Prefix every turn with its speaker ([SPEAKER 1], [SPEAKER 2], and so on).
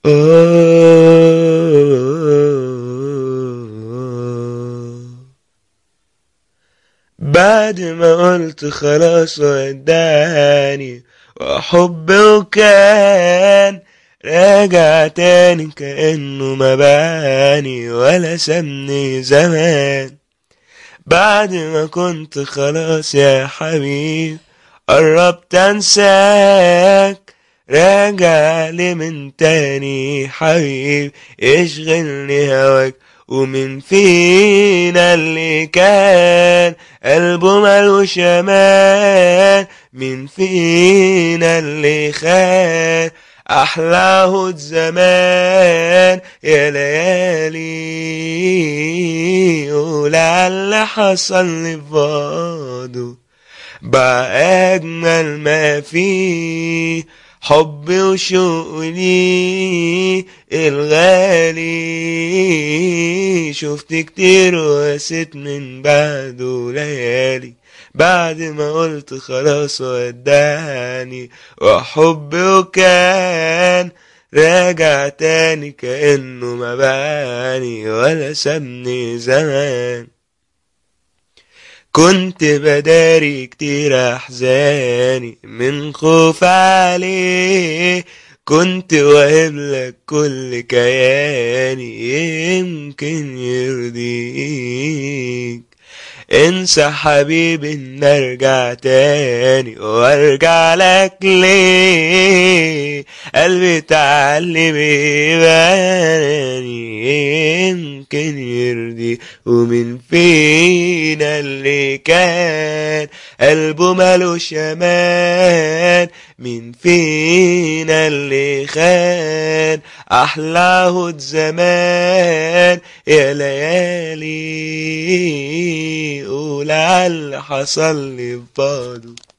[SPEAKER 1] بعد ما قلت خلاص وداني وحب وكان راجع تاني كأنه مباني ولا سمني زمان بعد ما كنت خلاص يا حبيب قربت انساك راجع لي من تاني حبيب يشغلني هواك ومن فينا اللي كان قلبه ملوش امان من فينا اللي خان احلى هود زمان يا ليالي ولعل حصل لي بعده بقى اجمل ما فيه حب وشوق لي الغالي شفت كتير وقست من بعده ليالي بعد ما قلت خلاص وداني وحب وكان راجع تاني كأنه ما باني ولا سابني زمان كنت بداري كتير احزاني من خوف عليه كنت واهب لك كل كياني يمكن يرضيك انسى حبيبي ان ارجع تاني وارجع لك ليه قلبي تعلم يباني يمكن يرضي ومن فينا اللي كان قلبه ملوش امان من فينا اللي خان احلى هود زمان يا ليالي ولعل حصل لي ببعضه